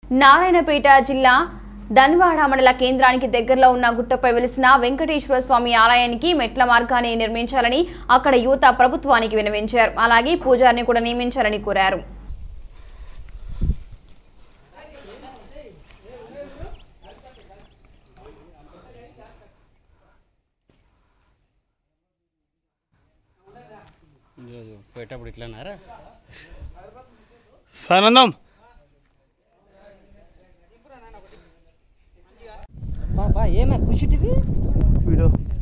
నారాయణపేట జిల్లా ధన్వాడ మండల కేంద్రానికి దగ్గరలో ఉన్న గుట్టపై వెలిసిన వెంకటేశ్వర స్వామి ఆలయానికి మెట్ల మార్గాన్ని నిర్మించాలని అక్కడ యువత ప్రభుత్వానికి వినవించారు అలాగే పూజారిని కూడా నియమించాలని కోరారు పోయేటప్పుడు ఇట్లన్నారా సానందం బా బా ఏమే కూర్చుంటివి వీడియో